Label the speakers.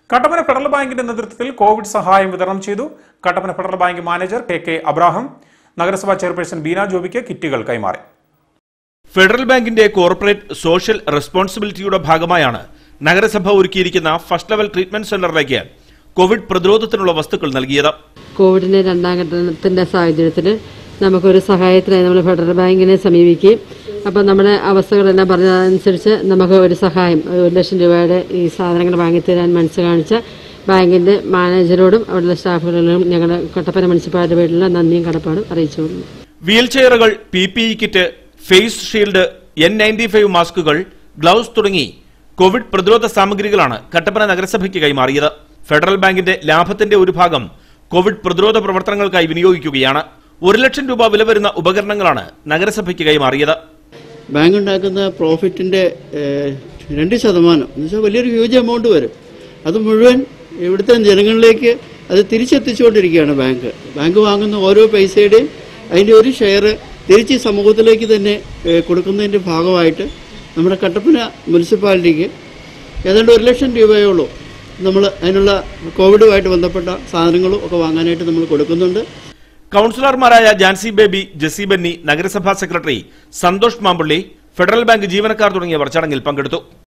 Speaker 1: Kattappana federal ബാങ്കിന്റെ നേതൃത്വത്തിൽ Covid സഹായം വിതരണം ചെയ്തു Kattappana Federal Bank manager K K Abraham നഗരസഭാ ചെയർപേഴ്സൺ ബീന ജോബിക്ക് കിറ്റുകൾ കൈമാറി
Speaker 2: ഫെഡറൽ ബാങ്കിന്റെ കോർപ്പറേറ്റ് സോഷ്യൽ റെസ്പോൺസിബിലിറ്റിയുടെ ഭാഗമായാണ് നഗരസഭ ഒരുക്കിയിരിക്കുന്ന ഫസ്റ്റ് ലെവൽ ട്രീറ്റ്മെന്റ് സെന്ററിലേക്ക് കോവിഡ് പ്രതിരോധത്തിനുള്ള വസ്തുക്കൾ നൽകിയത്
Speaker 3: കോവിഡിന്റെ രണ്ടാം ഘട്ടത്തിന്റെ സാഹചര്യത്തിൽ നമുക്കൊരു സഹായത്തിനായി നമ്മൾ ഫെഡറൽ ബാങ്കിനെ സമീപിക്കുകയും അപ്പോൾ നമ്മുടെ അവസ്ഥകളെല്ലാം പറഞ്ഞതനുസരിച്ച് നമുക്ക് ഒരു സഹായം ഒരു ലക്ഷം രൂപയുടെ ഈ സാധനങ്ങൾ വാങ്ങിത്തരാൻ മനസ്സ് കാണിച്ച ബാങ്കിന്റെ മാനേജരോടും അവിടുത്തെ സ്റ്റാഫുകളോടും ഞങ്ങളുടെ കട്ടപ്പന മുനിസിപ്പാലിറ്റി വീട്ടിലുള്ള നന്ദിയും കടപ്പാടും അറിയിച്ചുകൊള്ളുന്നു
Speaker 2: വീൽ ചെയറുകൾ P P E kit face shield N ninety five മാസ്കുകൾ ഗ്ലൗസ് തുടങ്ങി കോവിഡ് പ്രതിരോധ സാമഗ്രികളാണ് കട്ടപ്പന നഗരസഭയ്ക്ക് കൈമാറിയത് ഫെഡറൽ ബാങ്കിന്റെ ലാഭത്തിന്റെ ഒരു ഭാഗം കോവിഡ് പ്രതിരോധ പ്രവർത്തനങ്ങൾക്കായി വിനിയോഗിക്കുകയാണ് ഒരു ലക്ഷം രൂപ വില വരുന്ന ഉപകരണങ്ങളാണ് നഗരസഭയ്ക്ക് കൈമാറിയത്
Speaker 4: ബാങ്ക് ഉണ്ടാക്കുന്ന പ്രോഫിറ്റിൻ്റെ രണ്ട് ശതമാനം എന്ന് വെച്ചാൽ വലിയൊരു ഹ്യൂജ് എമൗണ്ട് വരും അത് മുഴുവൻ ഇവിടുത്തെ ജനങ്ങളിലേക്ക് അത് തിരിച്ചെത്തിച്ചുകൊണ്ടിരിക്കുകയാണ് ബാങ്ക് ബാങ്ക് വാങ്ങുന്ന ഓരോ പൈസയുടെയും അതിൻ്റെ ഒരു ഷെയർ തിരിച്ച് സമൂഹത്തിലേക്ക് തന്നെ ഏഹ്, കൊടുക്കുന്നതിൻ്റെ ഭാഗമായിട്ട് നമ്മുടെ കട്ടപ്പന മുനിസിപ്പാലിറ്റിക്ക് ഏതാണ്ട് ഒരു ലക്ഷം രൂപയോളൂ നമ്മൾ അതിനുള്ള കോവിഡുമായിട്ട് ബന്ധപ്പെട്ട സാധനങ്ങളും ഒക്കെ വാങ്ങാനായിട്ട് നമ്മൾ കൊടുക്കുന്നുണ്ട്
Speaker 2: കൌൺസിലർമാരായ ജാൻസി ബേബി ജെസി ബെന്നി നഗരസഭാ secretary Santhosh Mampally Federal Bank ജീവനക്കാർ തുടങ്ങിയവർ ചടങ്ങിൽ പങ്കെടുത്തു